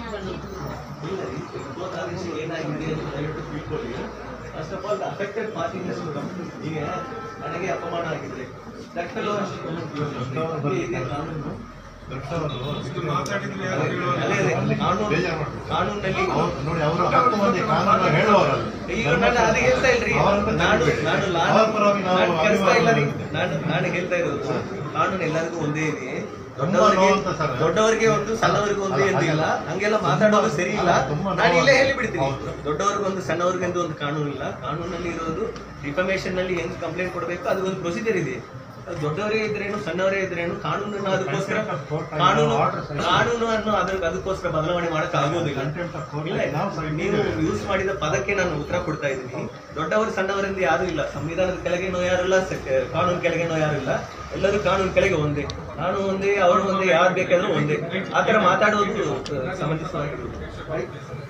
ಇಲ್ಲ ರೀ, ಇಪ್ಪತ್ತಾರು ಇಂಚ್ ಏನಾಗಿದೆ ಅಂತ ದಯವಿಟ್ಟು ತಿಳ್ಕೊಳ್ಳಿ first of all affected parties ಈಗ ನನಗೆ ಅಪಮಾನ ಆಗಿದೆ ರಕ್ತಲೋ ಅಷ್ಟೇ ಇದೆ ಕಾನೂನು ಮಾತಾಡಿದ್ರೆ ಅದೇ ಅದೇ, ಕಾನೂನು ಕಾನೂನಲ್ಲಿ ನೋಡಿ ಅವರು ಹತ್ತು ಮಂದಿ ಕಾನೂನು ಹೇಳುವವರಲ್ಲ ಈಗ ನಾನು ಅದು ಹೇಳ್ತಾ ಇಲ್ರಿ ಅವರನ್ನ ನಾನು ತಿಳ್ಕೊಬೇಕು. ನಾನು ಅವರ ಪರವಾಗಿ ನಾವು ನಾನು ಕರೆಸ್ತಾ ಇಲ್ಲ ರೀ. ಅಭಿಮಾನ ನಾನು ನಾನು ಹೇಳ್ತಾ ಇರೋದು ಕಾನೂನು ಎಲ್ಲರಿಗೂ ಒಂದೇ ಇದೆ ತುಂಬಾ ದೊಡ್ಡವರಿಗೆ ನೋವಂತ ಸರ್. ದೊಡ್ಡವರಿಗೆ ಒಂದು ಸಣ್ಣವರಿಗೆ ಒಂದು ಅಲ್ಲ, ಅಂತ ಇಲ್ಲ ಹಾಗಲ್ಲ. ಹಂಗೆಲ್ಲ ಮಾತಾಡೋದು ಸರಿ ಇಲ್ಲ ಅಲ್ಲ, ತುಂಬಾ ನಾನು ಇಲ್ಲೇ ನೋವು. ಹೇಳಿಬಿಡ್ತೀನಿ ಹೌದು. ದೊಡ್ಡವ್ರಿಗೊಂದು ಸಣ್ಣವ್ರಿಗೆಂದು ಒಂದು ಕಾನೂನು ಇಲ್ಲ ಕಾನೂನಲ್ಲಿ ಇರೋದು ಡಿಫಮೇಷನ್ ನಲ್ಲಿ ಹೆಂಗ್ ಕಂಪ್ಲೇಂಟ್ ಕೊಡಬೇಕು ಅದು ಒಂದು ಪ್ರೊಸೀಜರ್ ಇದೆ ಅದು ದೊಡ್ಡವರೇ ಇದ್ರೇನು ಸಣ್ಣವರೇ ಇದ್ರೇನು ಕಾನೂನನ್ನು ಅದಕ್ಕೋಸ್ಕರ ಕಾನೂನು ಕಾನೂನು ಅನ್ನು ಅದ್ರ ಅದಕ್ಕೋಸ್ಕರ ಬದಲಾವಣೆ ಮಾಡಕ್ ಆಗೋದಿಲ್ಲ Contempt of court. ಇಲ್ಲ ನಾವು ಸಹ ನೀವು ಇಟ್ಟಿದ್ದೇವೆ. ಯೂಸ್ ಮಾಡಿದ ಪದಕ್ಕೆ ನಾನು ಉತ್ತರ ಕೊಡ್ತಾ ಇದ್ದೀನಿ ದೊಡ್ಡವರು ಸಣ್ಣವರಿಂದ ಯಾರು ಇಲ್ಲ ಸಂವಿಧಾನದ ಕೆಳಗೇನೋ ಯಾರು ಇಲ್ಲ ಸ- ಕಾನೂನು ಕೆಳಗೇನೋ ಯಾರು ಇಲ್ಲ ಎಲ್ಲರೂ ಕಾನೂನು ಕೆಳಗೆ ಒಂದೇ ನಾನು ಒಂದೇ ಅವರು ಒಂದೇ ಯಾರು ಬೇಕಾದ್ರೂ ಒಂದೇ ಆ ಥರ ಮಾತಾಡೋದು ಅಹ್, ಸಮಂಜಸವಾಗಿರುವುದು Right?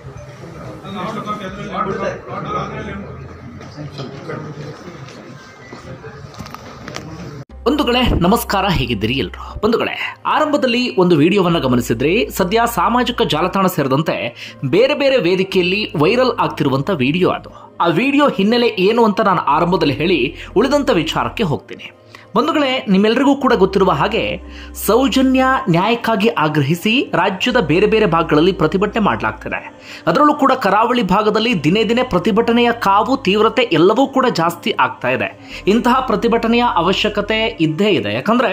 ಕೊಡ್ತಾರೆ. ಬಂಧುಗಳೇ ನಮಸ್ಕಾರ ಹೇಗಿದ್ದೀರಿ ಎಲ್ರು ಬಂಧುಗಳೇ ಆರಂಭದಲ್ಲಿ ಒಂದು ವಿಡಿಯೋವನ್ನ ಗಮನಿಸಿದ್ರಿ ಸದ್ಯ ಸಾಮಾಜಿಕ ಜಾಲತಾಣ ಸೇರಿದಂತೆ ಬೇರೆ ಬೇರೆ ವೇದಿಕೆಯಲ್ಲಿ ವೈರಲ್ ಆಗ್ತಿರುವಂತ ವಿಡಿಯೋ ಅದು ಆ ವಿಡಿಯೋ ಹಿನ್ನೆಲೆ ಏನು ಅಂತ ನಾನು ಆರಂಭದಲ್ಲಿ ಹೇಳಿ ಉಳಿದಂತ ವಿಚಾರಕ್ಕೆ ಹೋಗ್ತೀನಿ ಬಂಧುಗಳೇ ನಿಮ್ಮೆಲ್ಲರಿಗೂ ಕೂಡ ಗೊತ್ತಿರುವ ಹಾಗೆ ಸೌಜನ್ಯ ನ್ಯಾಯಕ್ಕಾಗಿ ಆಗ್ರಹಿಸಿ ರಾಜ್ಯದ ಬೇರೆ ಬೇರೆ ಭಾಗಗಳಲ್ಲಿ ಪ್ರತಿಭಟನೆ ಮಾಡಲಾಗ್ತಿದೆ ಅದರಲ್ಲೂ ಕೂಡ ಕರಾವಳಿ ಭಾಗದಲ್ಲಿ ದಿನೇ ದಿನೇ ಪ್ರತಿಭಟನೆಯ ಕಾವು ತೀವ್ರತೆ ಎಲ್ಲವೂ ಕೂಡ ಜಾಸ್ತಿ ಆಗ್ತಾ ಇದೆ ಇಂತಹ ಪ್ರತಿಭಟನೆಯ ಅವಶ್ಯಕತೆ ಇದ್ದೇ ಇದೆ ಯಾಕಂದ್ರೆ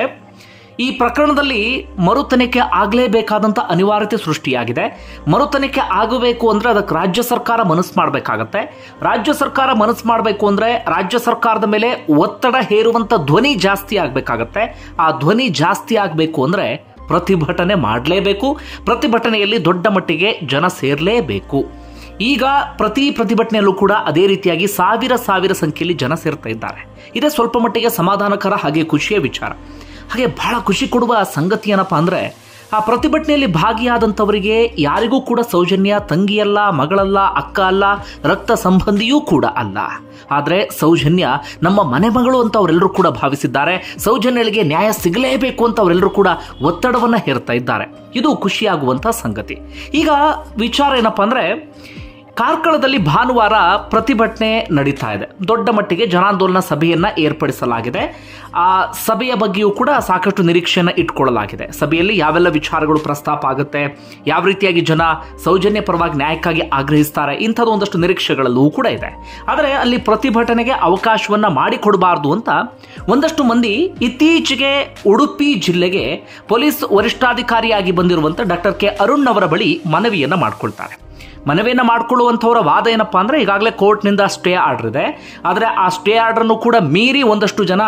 ಈ ಪ್ರಕರಣದಲ್ಲಿ ಮರು ತನಿಖೆ ಆಗಲೇಬೇಕಾದಂಥ ಅನಿವಾರ್ಯತೆ ಸೃಷ್ಟಿಯಾಗಿದೆ ಮರು ತನಿಖೆ ಆಗಬೇಕು ಅಂದ್ರೆ ಅದಕ್ಕೆ ರಾಜ್ಯ ಸರ್ಕಾರ ಮನಸ್ಸು ಮಾಡಬೇಕಾಗತ್ತೆ ರಾಜ್ಯ ಸರ್ಕಾರ ಮನಸ್ಸು ಮಾಡಬೇಕು ಅಂದ್ರೆ ರಾಜ್ಯ ಸರ್ಕಾರದ ಮೇಲೆ ಒತ್ತಡ ಹೇರುವಂತ ಧ್ವನಿ ಜಾಸ್ತಿ ಆಗಬೇಕಾಗತ್ತೆ ಆ ಧ್ವನಿ ಜಾಸ್ತಿ ಆಗಬೇಕು ಅಂದ್ರೆ ಪ್ರತಿಭಟನೆ ಮಾಡಲೇಬೇಕು ಪ್ರತಿಭಟನೆಯಲ್ಲಿ ದೊಡ್ಡ ಮಟ್ಟಿಗೆ ಜನ ಸೇರಲೇಬೇಕು ಈಗ ಪ್ರತಿ ಪ್ರತಿಭಟನೆಯಲ್ಲೂ ಕೂಡ ಅದೇ ರೀತಿಯಾಗಿ ಸಾವಿರ ಸಾವಿರ ಸಂಖ್ಯೆಯಲ್ಲಿ ಜನ ಸೇರ್ತಾ ಇದ್ದಾರೆ ಇದೇ ಸ್ವಲ್ಪ ಮಟ್ಟಿಗೆ ಸಮಾಧಾನಕರ ಹಾಗೆ ಖುಷಿಯ ವಿಚಾರ ಹಾಗೆ ಬಹಳ ಖುಷಿ ಕೊಡುವ ಸಂಗತಿ ಏನಪ್ಪಾ ಅಂದ್ರೆ ಆ ಪ್ರತಿಭಟನೆಯಲ್ಲಿ ಭಾಗಿಯಾದಂಥವರಿಗೆ ಯಾರಿಗೂ ಕೂಡ ಸೌಜನ್ಯ ತಂಗಿಯಲ್ಲ ಮಗಳಲ್ಲ ಅಕ್ಕ ಅಲ್ಲ ರಕ್ತ ಸಂಬಂಧಿಯೂ ಕೂಡ ಅಲ್ಲ ಆದರೆ ಸೌಜನ್ಯ ನಮ್ಮ ಮನೆ ಮಗಳು ಅಂತ ಅವರೆಲ್ಲರೂ ಕೂಡ ಭಾವಿಸಿದ್ದಾರೆ ಸೌಜನ್ಯಳಿಗೆ ನ್ಯಾಯ ಸಿಗಲೇಬೇಕು ಅಂತ ಅವರೆಲ್ಲರೂ ಕೂಡ ಒತ್ತಡವನ್ನ ಹೇರ್ತಾ ಇದ್ದಾರೆ ಇದು ಖುಷಿಯಾಗುವಂಥ ಸಂಗತಿ ಈಗ ವಿಚಾರ ಏನಪ್ಪಾ ಅಂದ್ರೆ ಕಾರ್ಕಳದಲ್ಲಿ ಭಾನುವಾರ ಪ್ರತಿಭಟನೆ ನಡೀತಾ ಇದೆ ದೊಡ್ಡ ಮಟ್ಟಿಗೆ ಜನಾಂದೋಲನ ಸಭೆಯನ್ನ ಏರ್ಪಡಿಸಲಾಗಿದೆ ಆ ಸಭೆಯ ಬಗ್ಗೆಯೂ ಕೂಡ ಸಾಕಷ್ಟು ನಿರೀಕ್ಷೆಯನ್ನ ಇಟ್ಕೊಳ್ಳಲಾಗಿದೆ ಸಭೆಯಲ್ಲಿ ಯಾವೆಲ್ಲ ವಿಚಾರಗಳು ಪ್ರಸ್ತಾಪ ಆಗುತ್ತೆ ಯಾವ ರೀತಿಯಾಗಿ ಜನ ಸೌಜನ್ಯ ಪರವಾಗಿ ನ್ಯಾಯಕ್ಕಾಗಿ ಆಗ್ರಹಿಸ್ತಾರೆ ಇಂಥದ್ದು ಒಂದಷ್ಟು ನಿರೀಕ್ಷೆಗಳಲ್ಲೂ ಕೂಡ ಇದೆ ಆದರೆ ಅಲ್ಲಿ ಪ್ರತಿಭಟನೆಗೆ ಅವಕಾಶವನ್ನ ಮಾಡಿಕೊಡಬಾರದು ಅಂತ ಒಂದಷ್ಟು ಮಂದಿ ಇತ್ತೀಚೆಗೆ ಉಡುಪಿ ಜಿಲ್ಲೆಗೆ ಪೊಲೀಸ್ ವರಿಷ್ಠಾಧಿಕಾರಿಯಾಗಿ ಬಂದಿರುವಂತ ಡಾಕ್ಟರ್ ಕೆ ಅರುಣ್ ಅವರ ಬಳಿ ಮನವಿಯನ್ನ ಮಾಡ್ಕೊಳ್ತಾರೆ ಮನವಿಯನ್ನ ಮಾಡಿಕೊಳ್ಳುವಂಥವರ ವಾದ ಏನಪ್ಪಾ ಅಂದ್ರೆ ಈಗಾಗಲೇ ಕೋರ್ಟ್ನಿಂದ ಸ್ಟೇ ಆರ್ಡರ್ ಇದೆ ಆದರೆ ಆ ಸ್ಟೇ ಆರ್ಡರ್ನು ಕೂಡ ಮೀರಿ ಒಂದಷ್ಟು ಜನ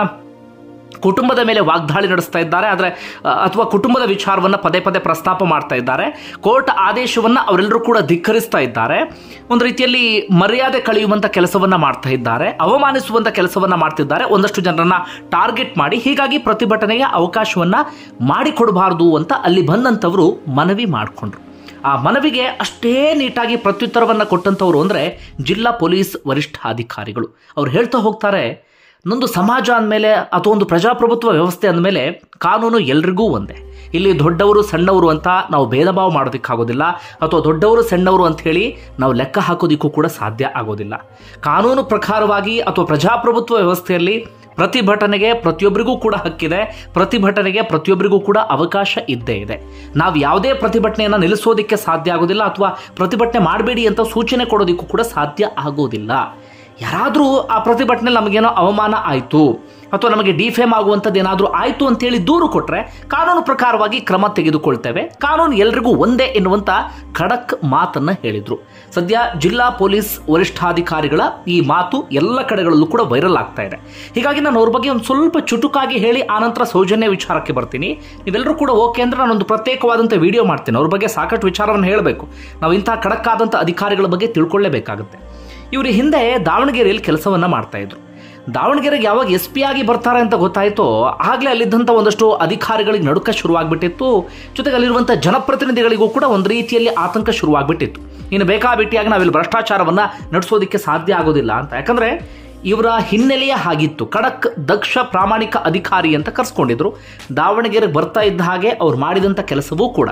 ಕುಟುಂಬದ ಮೇಲೆ ವಾಗ್ದಾಳಿ ನಡೆಸ್ತಾ ಇದ್ದಾರೆ ಆದರೆ ಅಥವಾ ಕುಟುಂಬದ ವಿಚಾರವನ್ನು ಪದೇ ಪದೇ ಪ್ರಸ್ತಾಪ ಮಾಡ್ತಾ ಇದ್ದಾರೆ ಕೋರ್ಟ್ ಆದೇಶವನ್ನು ಅವರೆಲ್ಲರೂ ಕೂಡ ಧಿಕ್ಕರಿಸ್ತಾ ಇದ್ದಾರೆ ಒಂದು ರೀತಿಯಲ್ಲಿ ಮರ್ಯಾದೆ ಕಳೆಯುವಂಥ ಕೆಲಸವನ್ನ ಮಾಡ್ತಾ ಇದ್ದಾರೆ ಅವಮಾನಿಸುವಂಥ ಕೆಲಸವನ್ನ ಮಾಡ್ತಿದ್ದಾರೆ ಒಂದಷ್ಟು ಜನರನ್ನ ಟಾರ್ಗೆಟ್ ಮಾಡಿ ಹೀಗಾಗಿ ಪ್ರತಿಭಟನೆಗೆ ಅವಕಾಶವನ್ನ ಮಾಡಿಕೊಡಬಾರದು ಅಂತ ಅಲ್ಲಿ ಬಂದಂಥವರು ಮನವಿ ಮಾಡಿಕೊಂಡ್ರು ಆ ಮನವಿಗೆ ಅಷ್ಟೇ ನೀಟಾಗಿ ಪ್ರತ್ಯುತ್ತರವನ್ನು ಕೊಟ್ಟಂಥವ್ರು ಅಂದರೆ ಜಿಲ್ಲಾ ಪೊಲೀಸ್ ವರಿಷ್ಠಾಧಿಕಾರಿಗಳು ಅವ್ರು ಹೇಳ್ತಾ ಹೋಗ್ತಾರೆ ನೊಂದು ಸಮಾಜ ಅಂದಮೇಲೆ ಅಥವಾ ಒಂದು ಪ್ರಜಾಪ್ರಭುತ್ವ ವ್ಯವಸ್ಥೆ ಅಂದಮೇಲೆ ಕಾನೂನು ಎಲ್ರಿಗೂ ಒಂದೇ ಇಲ್ಲಿ ದೊಡ್ಡವರು ಸಣ್ಣವರು ಅಂತ ನಾವು ಭೇದ ಭಾವ ಮಾಡೋದಕ್ಕಾಗೋದಿಲ್ಲ ಅಥವಾ ದೊಡ್ಡವರು ಸಣ್ಣವರು ಅಂತ ಹೇಳಿ ನಾವು ಲೆಕ್ಕ ಹಾಕೋದಿಕ್ಕೂ ಕೂಡ ಸಾಧ್ಯ ಆಗೋದಿಲ್ಲ ಕಾನೂನು ಪ್ರಕಾರವಾಗಿ ಅಥವಾ ಪ್ರಜಾಪ್ರಭುತ್ವ ವ್ಯವಸ್ಥೆಯಲ್ಲಿ ಪ್ರತಿಭಟನೆಗೆ ಪ್ರತಿಯೊಬ್ಬರಿಗೂ ಕೂಡ ಹಕ್ಕಿದೆ ಪ್ರತಿಭಟನೆಗೆ ಪ್ರತಿಯೊಬ್ಬರಿಗೂ ಕೂಡ ಅವಕಾಶ ಇದ್ದೇ ಇದೆ ನಾವು ಯಾವುದೇ ಪ್ರತಿಭಟನೆಯನ್ನು ನಿಲ್ಲಿಸೋದಕ್ಕೆ ಸಾಧ್ಯ ಆಗೋದಿಲ್ಲ ಅಥವಾ ಪ್ರತಿಭಟನೆ ಮಾಡಬೇಡಿ ಅಂತ ಸೂಚನೆ ಕೊಡೋದಕ್ಕೂ ಕೂಡ ಸಾಧ್ಯ ಆಗೋದಿಲ್ಲ ಯಾರಾದರೂ ಆ ಪ್ರತಿಭಟನೆ ನಮಗೇನೋ ಅವಮಾನ ಆಯಿತು ಅಥವಾ ನಮಗೆ ಡಿಫೇಮ್ ಆಗುವಂಥದ್ದು ಏನಾದರೂ ಆಯಿತು ಅಂತೇಳಿ ದೂರು ಕೊಟ್ಟರೆ ಕಾನೂನು ಪ್ರಕಾರವಾಗಿ ಕ್ರಮ ತೆಗೆದುಕೊಳ್ತೇವೆ ಕಾನೂನು ಎಲ್ರಿಗೂ ಒಂದೇ ಎನ್ನುವಂಥ ಖಡಕ್ ಮಾತನ್ನ ಹೇಳಿದ್ರು ಸದ್ಯ ಜಿಲ್ಲಾ ಪೊಲೀಸ್ ವರಿಷ್ಠಾಧಿಕಾರಿಗಳ ಈ ಮಾತು ಎಲ್ಲ ಕಡೆಗಳಲ್ಲೂ ಕೂಡ ವೈರಲ್ ಆಗ್ತಾ ಇದೆ ಹೀಗಾಗಿ ನಾನು ಅವ್ರ ಬಗ್ಗೆ ಒಂದು ಸ್ವಲ್ಪ ಚುಟುಕಾಗಿ ಹೇಳಿ ಆನಂತರ ಸೌಜನ್ಯ ವಿಚಾರಕ್ಕೆ ಬರ್ತೀನಿ ನೀವೆಲ್ಲರೂ ಕೂಡ ಓಕೆ ಅಂದ್ರೆ ನಾನೊಂದು ಪ್ರತ್ಯೇಕವಾದಂಥ ವಿಡಿಯೋ ಮಾಡ್ತೀನಿ ಅವ್ರ ಬಗ್ಗೆ ಸಾಕಷ್ಟು ವಿಚಾರವನ್ನು ಹೇಳಬೇಕು ನಾವು ಇಂತಹ ಖಡಕ್ ಆದಂಥ ಅಧಿಕಾರಿಗಳ ಬಗ್ಗೆ ತಿಳ್ಕೊಳ್ಳೇಬೇಕಾಗುತ್ತೆ ಇವರು ಹಿಂದೆ ದಾವಣಗೆರೆಯಲ್ಲಿ ಕೆಲಸವನ್ನ ಮಾಡ್ತಾ ಇದ್ರು ದಾವಣಗೆರೆಗೆ ಯಾವಾಗ ಎಸ್ ಪಿ ಆಗಿ ಬರ್ತಾರೆ ಅಂತ ಗೊತ್ತಾಯ್ತೋ ಆಗಲೇ ಅಲ್ಲಿದ್ದಂಥ ಒಂದಷ್ಟು ಅಧಿಕಾರಿಗಳಿಗೆ ನಡುಕ ಶುರುವಾಗ್ಬಿಟ್ಟಿತ್ತು ಜೊತೆಗೆ ಅಲ್ಲಿರುವಂಥ ಜನಪ್ರತಿನಿಧಿಗಳಿಗೂ ಕೂಡ ಒಂದು ರೀತಿಯಲ್ಲಿ ಆತಂಕ ಶುರುವಾಗ್ಬಿಟ್ಟಿತ್ತು ಇನ್ನು ಬೇಕಾಬಿಟ್ಟಿಯಾಗಿ ನಾವಿಲ್ಲಿ ಭ್ರಷ್ಟಾಚಾರವನ್ನ ನಡೆಸೋದಕ್ಕೆ ಸಾಧ್ಯ ಆಗೋದಿಲ್ಲ ಅಂತ ಯಾಕಂದ್ರೆ ಇವರ ಹಿನ್ನೆಲೆಯೇ ಹಾಗಿತ್ತು ಖಡಕ್ ದಕ್ಷ ಪ್ರಾಮಾಣಿಕ ಅಧಿಕಾರಿ ಅಂತ ಕರ್ಸ್ಕೊಂಡಿದ್ರು ದಾವಣಗೆರೆ ಬರ್ತಾ ಇದ್ದ ಹಾಗೆ ಅವ್ರು ಮಾಡಿದಂಥ ಕೆಲಸವೂ ಕೂಡ ಅದೇ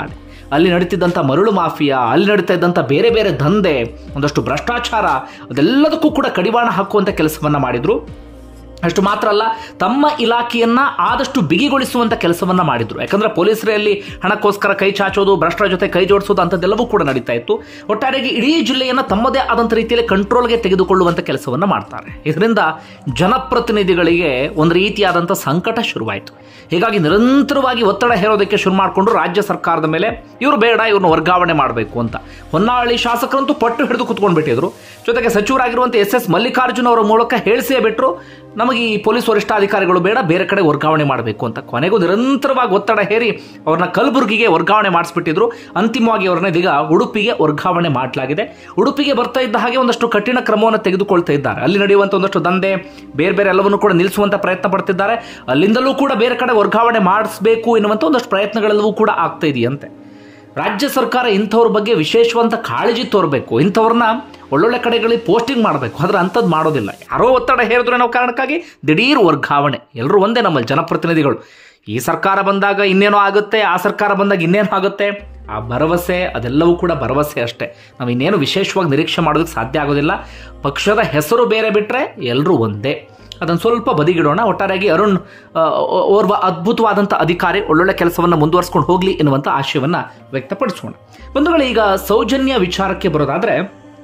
ಅಲ್ಲಿ ನಡೀತಿದ್ದಂಥ ಮರಳು ಮಾಫಿಯಾ ಅಲ್ಲಿ ನಡೀತಾ ಇದ್ದಂಥ ಬೇರೆ ಬೇರೆ ದಂಧೆ ಒಂದಷ್ಟು ಭ್ರಷ್ಟಾಚಾರ ಅದೆಲ್ಲದಕ್ಕೂ ಕೂಡ ಕಡಿವಾಣ ಹಾಕುವಂಥ ಕೆಲಸವನ್ನ ಮಾಡಿದ್ರು ಅಷ್ಟು ಮಾತ್ರ ಅಲ್ಲ ತಮ್ಮ ಇಲಾಖೆಯನ್ನ ಆದಷ್ಟು ಬಿಗಿಗೊಳಿಸುವಂತ ಕೆಲಸವನ್ನ ಮಾಡಿದ್ರು ಯಾಕಂದ್ರೆ ಪೊಲೀಸರೇ ಅಲ್ಲಿ ಹಣಕ್ಕೋಸ್ಕರ ಕೈ ಚಾಚೋದು ಭ್ರಷ್ಟರ ಜೊತೆ ಕೈ ಜೋಡಿಸೋದು ಅಂಥದ್ದೆಲ್ಲವೂ ಕೂಡ ನಡೀತಾ ಇತ್ತು ಒಟ್ಟಾರೆಯಾಗಿ ಇಡೀ ಜಿಲ್ಲೆಯನ್ನ ತಮ್ಮದೇ ಆದಂಥ ರೀತಿಯಲ್ಲಿ ಕಂಟ್ರೋಲ್ಗೆ ತೆಗೆದುಕೊಳ್ಳುವಂತ ಕೆಲಸವನ್ನ ಮಾಡ್ತಾರೆ ಇದರಿಂದ ಜನಪ್ರತಿನಿಧಿಗಳಿಗೆ ಒಂದು ರೀತಿಯಾದಂಥ ಸಂಕಟ ಶುರುವಾಯಿತು ಹೀಗಾಗಿ ನಿರಂತರವಾಗಿ ಒತ್ತಡ ಹೇರೋದಕ್ಕೆ ಶುರು ಮಾಡಿಕೊಂಡು ರಾಜ್ಯ ಸರ್ಕಾರದ ಮೇಲೆ ಇವರು ಬೇಡ ಇವ್ರನ್ನ ವರ್ಗಾವಣೆ ಮಾಡಬೇಕು ಅಂತ ಹೊನ್ನಾಳಿ ಶಾಸಕರಂತೂ ಪಟ್ಟು ಹಿಡಿದು ಕುತ್ಕೊಂಡು ಬಿಟ್ಟಿದ್ರು ಜೊತೆಗೆ ಸಚಿವರಾಗಿರುವಂಥ ಎಸ್ ಎಸ್ ಮಲ್ಲಿಕಾರ್ಜುನ್ ಅವರ ಮೂಲಕ ಹೇಳಿಸೇ ಬಿಟ್ಟರು ನಮಗೆ ಈ ಪೊಲೀಸ್ ವರಿಷ್ಠಾಧಿಕಾರಿಗಳು ಬೇಡ ಬೇರೆ ಕಡೆ ವರ್ಗಾವಣೆ ಮಾಡಬೇಕು ಅಂತ ಕೊನೆಗೂ ನಿರಂತರವಾಗಿ ಒತ್ತಡ ಹೇರಿ ಅವ್ರನ್ನ ಕಲಬುರಗಿಗೆ ವರ್ಗಾವಣೆ ಮಾಡಿಸ್ಬಿಟ್ಟಿದ್ರು ಅಂತಿಮವಾಗಿ ಅವ್ರನ್ನ ಇದೀಗ ಉಡುಪಿಗೆ ವರ್ಗಾವಣೆ ಮಾಡಲಾಗಿದೆ ಉಡುಪಿಗೆ ಬರ್ತಾ ಇದ್ದ ಹಾಗೆ ಒಂದಷ್ಟು ಕಠಿಣ ಕ್ರಮವನ್ನು ತೆಗೆದುಕೊಳ್ತಾ ಇದ್ದಾರೆ ಅಲ್ಲಿ ನಡೆಯುವಂಥ ಒಂದಷ್ಟು ದಂಧೆ ಬೇರೆ ಬೇರೆ ಎಲ್ಲವನ್ನು ಕೂಡ ನಿಲ್ಲಿಸುವಂತ ಪ್ರಯತ್ನ ಪಡ್ತಿದ್ದಾರೆ ಅಲ್ಲಿಂದಲೂ ಕೂಡ ಬೇರೆ ಕಡೆ ವರ್ಗಾವಣೆ ಮಾಡಿಸಬೇಕು ಎನ್ನುವಂಥ ಒಂದಷ್ಟು ಪ್ರಯತ್ನಗಳೆಲ್ಲವೂ ಕೂಡ ಆಗ್ತಾ ಇದೆಯಂತೆ ರಾಜ್ಯ ಸರ್ಕಾರ ಇಂಥವ್ರ ಬಗ್ಗೆ ವಿಶೇಷವಂತ ಕಾಳಜಿ ತೋರಬೇಕು ಇಂಥವ್ರನ್ನ ಒಳ್ಳೊಳ್ಳೆ ಕಡೆಗಳಿಗೆ ಪೋಸ್ಟಿಂಗ್ ಮಾಡಬೇಕು ಆದ್ರೆ ಅಂಥದ್ದು ಮಾಡೋದಿಲ್ಲ ಯಾರೋ ಒತ್ತಡ ಹೇರಿದ್ರೆ ನಾವು ಕಾರಣಕ್ಕಾಗಿ ದಿಢೀರ್ ವರ್ಗಾವಣೆ ಎಲ್ಲರೂ ಒಂದೇ ನಮ್ಮಲ್ಲಿ ಜನಪ್ರತಿನಿಧಿಗಳು ಈ ಸರ್ಕಾರ ಬಂದಾಗ ಇನ್ನೇನೋ ಆಗುತ್ತೆ ಆ ಸರ್ಕಾರ ಬಂದಾಗ ಇನ್ನೇನೋ ಆಗುತ್ತೆ ಆ ಭರವಸೆ ಅದೆಲ್ಲವೂ ಕೂಡ ಭರವಸೆ ಅಷ್ಟೇ ನಾವು ಇನ್ನೇನು ವಿಶೇಷವಾಗಿ ನಿರೀಕ್ಷೆ ಮಾಡೋದಕ್ಕೆ ಸಾಧ್ಯ ಆಗೋದಿಲ್ಲ ಪಕ್ಷದ ಹೆಸರು ಬೇರೆ ಬಿಟ್ಟರೆ ಎಲ್ಲರೂ ಒಂದೇ ಅದನ್ನು ಸ್ವಲ್ಪ ಬದಿಗಿಡೋಣ ಒಟ್ಟಾರೆಯಾಗಿ ಅರುಣ್ ಆ, ಓರ್ವ ಅದ್ಭುತವಾದಂಥ ಅಧಿಕಾರಿ ಒಳ್ಳೊಳ್ಳೆ ಕೆಲಸವನ್ನು ಮುಂದುವರಿಸ್ಕೊಂಡು ಹೋಗಲಿ ಎನ್ನುವಂಥ ಆಶಯವನ್ನು ವ್ಯಕ್ತಪಡಿಸೋಣ ಬಂಧುಗಳು ಈಗ ಸೌಜನ್ಯ ವಿಚಾರಕ್ಕೆ ಬರೋದಾದ್ರೆ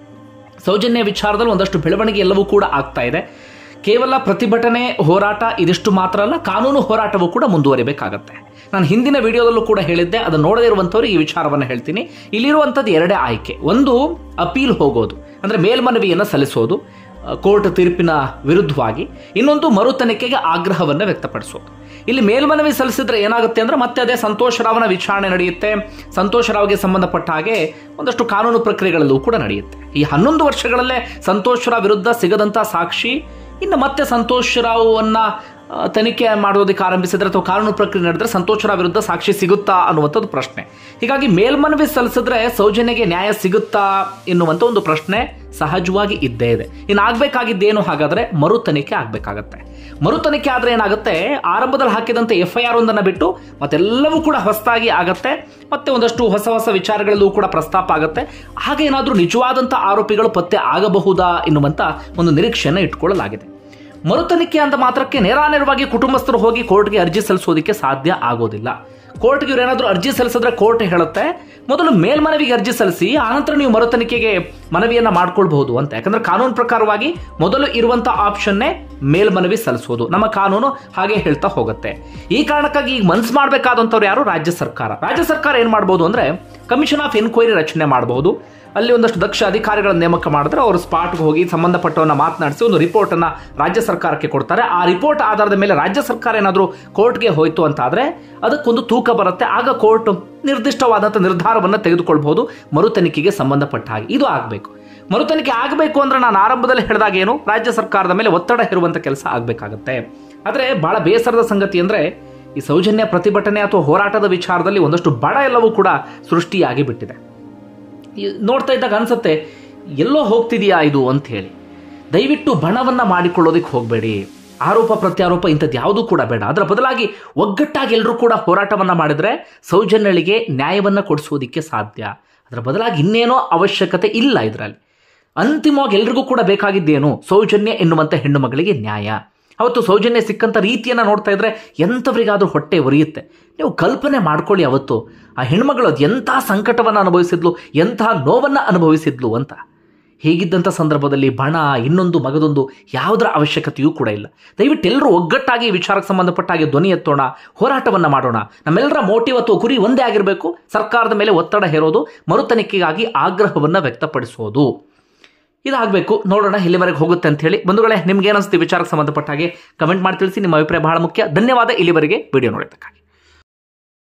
ಸೌಜನ್ಯ ವಿಚಾರದಲ್ಲಿ ಒಂದಷ್ಟು ಬೆಳವಣಿಗೆ ಎಲ್ಲವೂ ಕೂಡ ಆಗ್ತಾ ಇದೆ ಕೇವಲ ಪ್ರತಿಭಟನೆ ಹೋರಾಟ ಇದಿಷ್ಟು ಮಾತ್ರ ಅಲ್ಲ ಕಾನೂನು ಹೋರಾಟವೂ ಕೂಡ ಮುಂದುವರಿಬೇಕಾಗತ್ತೆ ನಾನು ಹಿಂದಿನ ವಿಡಿಯೋದಲ್ಲೂ ಕೂಡ ಹೇಳಿದ್ದೆ ಅದನ್ನು ನೋಡದೇ ಇರುವಂಥವ್ರು ಈ ವಿಚಾರವನ್ನು ಹೇಳ್ತೀನಿ ಇಲ್ಲಿರುವಂಥದ್ದು ಎರಡೇ ಆಯ್ಕೆ ಒಂದು ಅಪೀಲ್ ಹೋಗೋದು ಅಂದರೆ ಮೇಲ್ಮನವಿಯನ್ನು ಸಲ್ಲಿಸೋದು ಆ, ಕೋರ್ಟ್ ತೀರ್ಪಿನ ವಿರುದ್ಧವಾಗಿ ಇನ್ನೊಂದು ಮರು ತನಿಖೆಗೆ ಆಗ್ರಹವನ್ನು ವ್ಯಕ್ತಪಡಿಸೋದು ಇಲ್ಲಿ ಮೇಲ್ಮನವಿ ಸಲ್ಲಿಸಿದ್ರೆ ಏನಾಗುತ್ತೆ ಅಂದ್ರೆ ಮತ್ತೆ ಅದೇ ಸಂತೋಷ್ ರಾವ್ನ ವಿಚಾರಣೆ ನಡೆಯುತ್ತೆ ಸಂತೋಷ್ ರಾವ್ಗೆ ಸಂಬಂಧಪಟ್ಟ ಹಾಗೆ ಒಂದಷ್ಟು ಕಾನೂನು ಪ್ರಕ್ರಿಯೆಗಳಲ್ಲೂ ಕೂಡ ನಡೆಯುತ್ತೆ ಈ ಹನ್ನೊಂದು ವರ್ಷಗಳಲ್ಲೇ ಸಂತೋಷ್ ರಾವ್ ವಿರುದ್ಧ ಸಿಗದಂತ ಸಾಕ್ಷಿ ಇನ್ನು ಮತ್ತೆ ಸಂತೋಷ್ ರಾವ್ವನ್ನ ಆ, ತನಿಖೆ ಮಾಡೋದಕ್ಕೆ ಆರಂಭಿಸಿದ್ರೆ ಅಥವಾ ಕಾನೂನು ಪ್ರಕ್ರಿಯೆ ನಡೆದ್ರೆ ಸಂತೋಷ್ ರಾವ್ ವಿರುದ್ಧ ಸಾಕ್ಷಿ ಸಿಗುತ್ತಾ ಅನ್ನುವಂಥದ್ದು ಪ್ರಶ್ನೆ ಹೀಗಾಗಿ ಮೇಲ್ಮನವಿ ಸಲ್ಲಿಸಿದ್ರೆ ಸೌಜನ್ಯಗೆ ನ್ಯಾಯ ಸಿಗುತ್ತಾ ಎನ್ನುವಂಥ ಒಂದು ಪ್ರಶ್ನೆ ಸಹಜವಾಗಿ ಇದ್ದೇ ಇದೆ ಇನ್ನು ಆಗ್ಬೇಕಾಗಿದ್ದೇನು ಹಾಗಾದ್ರೆ ಮರು ತನಿಖೆ ಆಗ್ಬೇಕಾಗತ್ತೆ ಮರು ತನಿಖೆ ಆದ್ರೆ ಏನಾಗುತ್ತೆ ಆರಂಭದಲ್ಲಿ ಹಾಕಿದಂತೆ ಎಫ್ ಐ ಆರ್ ಒಂದನ್ನು ಬಿಟ್ಟು ಮತ್ತೆಲ್ಲವೂ ಕೂಡ ಹೊಸದಾಗಿ ಆಗತ್ತೆ ಮತ್ತೆ ಒಂದಷ್ಟು ಹೊಸ ಹೊಸ ವಿಚಾರಗಳಲ್ಲೂ ಕೂಡ ಪ್ರಸ್ತಾಪ ಆಗುತ್ತೆ ಆಗ ಏನಾದರೂ ನಿಜವಾದಂಥ ಆರೋಪಿಗಳು ಪತ್ತೆ ಆಗಬಹುದಾ ಎನ್ನುವಂಥ ಒಂದು ನಿರೀಕ್ಷೆಯನ್ನು ಇಟ್ಕೊಳ್ಳಲಾಗಿದೆ ಮರು ತನಿಖೆ ಅಂತ ಮಾತ್ರಕ್ಕೆ ನೇರಾನೇರವಾಗಿ ಕುಟುಂಬಸ್ಥರು ಹೋಗಿ ಕೋರ್ಟ್ಗೆ ಅರ್ಜಿ ಸಲ್ಲಿಸೋದಕ್ಕೆ ಸಾಧ್ಯ ಆಗೋದಿಲ್ಲ ಕೋರ್ಟ್ಗೆ ಇವ್ರು ಏನಾದರೂ ಅರ್ಜಿ ಸಲ್ಲಿಸಿದ್ರೆ ಕೋರ್ಟ್ ಹೇಳುತ್ತೆ ಮೊದಲು ಮೇಲ್ಮನವಿಗೆ ಅರ್ಜಿ ಸಲ್ಲಿಸಿ ಆನಂತರ ನೀವು ಮರು ತನಿಖೆಗೆ ಮನವಿಯನ್ನ ಮಾಡ್ಕೊಳ್ಬಹುದು ಅಂತ ಯಾಕಂದ್ರೆ ಕಾನೂನು ಪ್ರಕಾರವಾಗಿ ಮೊದಲು ಇರುವಂತ ಆಪ್ಷನ್ನೇ ಮೇಲ್ಮನವಿ ಸಲ್ಲಿಸೋದು ನಮ್ಮ ಕಾನೂನು ಹಾಗೆ ಹೇಳ್ತಾ ಹೋಗುತ್ತೆ ಈ ಕಾರಣಕ್ಕಾಗಿ ಈಗ ಮನ್ಸು ಮಾಡಬೇಕಾದಂಥವ್ರು ಯಾರು ರಾಜ್ಯ ಸರ್ಕಾರ ರಾಜ್ಯ ಸರ್ಕಾರ ಏನ್ ಮಾಡ್ಬೋದು ಅಂದ್ರೆ ಕಮಿಷನ್ ಆಫ್ ಎನ್ಕ್ವೈರಿ ರಚನೆ ಮಾಡಬಹುದು ಅಲ್ಲಿ ಒಂದಷ್ಟು ದಕ್ಷ ಅಧಿಕಾರಿಗಳ ನೇಮಕ ಮಾಡಿದ್ರೆ ಅವರು ಸ್ಪಾಟ್ಗೆ ಹೋಗಿ ಸಂಬಂಧಪಟ್ಟವನ್ನ ಮಾತನಾಡಿಸಿ ಒಂದು ರಿಪೋರ್ಟ್ ಅನ್ನ ರಾಜ್ಯ ಸರ್ಕಾರಕ್ಕೆ ಕೊಡ್ತಾರೆ ಆ ರಿಪೋರ್ಟ್ ಆಧಾರದ ಮೇಲೆ ರಾಜ್ಯ ಸರ್ಕಾರ ಏನಾದರೂ ಕೋರ್ಟ್ಗೆ ಹೋಯ್ತು ಅಂತ ಆದ್ರೆ ಅದಕ್ಕೊಂದು ತೂಕ ಬರುತ್ತೆ ಆಗ ಕೋರ್ಟ್ ನಿರ್ದಿಷ್ಟವಾದಂಥ ನಿರ್ಧಾರವನ್ನು ತೆಗೆದುಕೊಳ್ಬಹುದು ಮರು ತನಿಖೆಗೆ ಸಂಬಂಧಪಟ್ಟ ಹಾಗೆ ಇದು ಆಗಬೇಕು ಮರು ತನಿಖೆ ಆಗಬೇಕು ಅಂದ್ರೆ ನಾನು ಆರಂಭದಲ್ಲಿ ಹೇಳಿದಾಗ ಏನು ರಾಜ್ಯ ಸರ್ಕಾರದ ಮೇಲೆ ಒತ್ತಡ ಹೇರುವಂತ ಕೆಲಸ ಆಗಬೇಕಾಗತ್ತೆ ಆದರೆ ಬಹಳ ಬೇಸರದ ಸಂಗತಿ ಅಂದ್ರೆ ಈ ಸೌಜನ್ಯ ಪ್ರತಿಭಟನೆ ಅಥವಾ ಹೋರಾಟದ ವಿಚಾರದಲ್ಲಿ ಒಂದಷ್ಟು ಬಡ ಎಲ್ಲವೂ ಕೂಡ ಸೃಷ್ಟಿಯಾಗಿ ಬಿಟ್ಟಿದೆ ಈ- ನೋಡ್ತಾ ಇದ್ದಾಗ ಅನ್ಸುತ್ತೆ ಎಲ್ಲೋ ಹೋಗ್ತಿದೆಯಾ ಇದು ಅಂತ ಹೇಳಿ ದಯವಿಟ್ಟು ಬಣವನ್ನ ಮಾಡಿಕೊಳ್ಳೋದಕ್ಕೆ ಹೋಗಬೇಡಿ ಆರೋಪ ಪ್ರತ್ಯಾರೋಪ ಇಂಥದ್ದು ಯಾವುದೂ ಕೂಡ ಬೇಡ ಅದರ ಬದಲಾಗಿ ಒಗ್ಗಟ್ಟಾಗಿ ಎಲ್ಲರೂ ಕೂಡ ಹೋರಾಟವನ್ನ ಮಾಡಿದ್ರೆ ಸೌಜನ್ಯಳಿಗೆ ನ್ಯಾಯವನ್ನ ಕೊಡಿಸುವುದಕ್ಕೆ ಸಾಧ್ಯ ಅದರ ಬದಲಾಗಿ ಇನ್ನೇನೋ ಅವಶ್ಯಕತೆ ಇಲ್ಲ ಇದರಲ್ಲಿ ಅಂತಿಮವಾಗಿ ಎಲ್ರಿಗೂ ಕೂಡ ಬೇಕಾಗಿದ್ದೇನು ಸೌಜನ್ಯ ಎನ್ನುವಂಥ ಹೆಣ್ಣು ಮಗಳಿಗೆ ನ್ಯಾಯ ಅವತ್ತು ಸೌಜನ್ಯ ಸಿಕ್ಕಂಥ ರೀತಿಯನ್ನು ನೋಡ್ತಾ ಇದ್ರೆ ಎಂಥವರಿಗಾದ್ರೂ ಹೊಟ್ಟೆ ಉರಿಯುತ್ತೆ ನೀವು ಕಲ್ಪನೆ ಮಾಡ್ಕೊಳ್ಳಿ ಅವತ್ತು ಆ ಹೆಣ್ಮಗಳು ಅದು ಎಂಥ ಸಂಕಟವನ್ನು ಅನುಭವಿಸಿದ್ಲು ಎಂಥ ನೋವನ್ನು ಅನುಭವಿಸಿದ್ಲು ಅಂತ ಹೀಗಿದ್ದಂಥ ಸಂದರ್ಭದಲ್ಲಿ ಬಣ ಇನ್ನೊಂದು ಮಗದೊಂದು ಯಾವುದರ ಅವಶ್ಯಕತೆಯೂ ಕೂಡ ಇಲ್ಲ ದಯವಿಟ್ಟು ಎಲ್ಲರೂ ಒಗ್ಗಟ್ಟಾಗಿ ಈ ವಿಚಾರಕ್ಕೆ ಸಂಬಂಧಪಟ್ಟ ಹಾಗೆ ಧ್ವನಿ ಎತ್ತೋಣ ಹೋರಾಟವನ್ನು ಮಾಡೋಣ ನಮ್ಮೆಲ್ಲರ ಮೋಟಿವ್ ಅಥವಾ ಗುರಿ ಒಂದೇ ಆಗಿರಬೇಕು ಸರ್ಕಾರದ ಮೇಲೆ ಒತ್ತಡ ಹೇರೋದು ಮರು ತನಿಖೆಗಾಗಿ ಆಗ್ರಹವನ್ನು ವ್ಯಕ್ತಪಡಿಸೋದು ಇದಾಗಬೇಕು ನೋಡೋಣ ಇಲ್ಲಿವರೆಗೆ ಹೋಗುತ್ತೆ ಅಂತ ಹೇಳಿ ಬಂಧುಗಳೇ ನಿಮ್ಗೆ ಏನಿಸ್ತು ಈ ವಿಚಾರಕ್ಕೆ ಸಂಬಂಧಪಟ್ಟ ಹಾಗೆ ಕಮೆಂಟ್ ಮಾಡಿ ತಿಳಿಸಿ ನಿಮ್ಮ ಅಭಿಪ್ರಾಯ ಬಹಳ ಮುಖ್ಯ ಧನ್ಯವಾದ ಇಲ್ಲಿವರೆಗೆ ವಿಡಿಯೋ ನೋಡಿದ್ದಕ್ಕಾಗಿ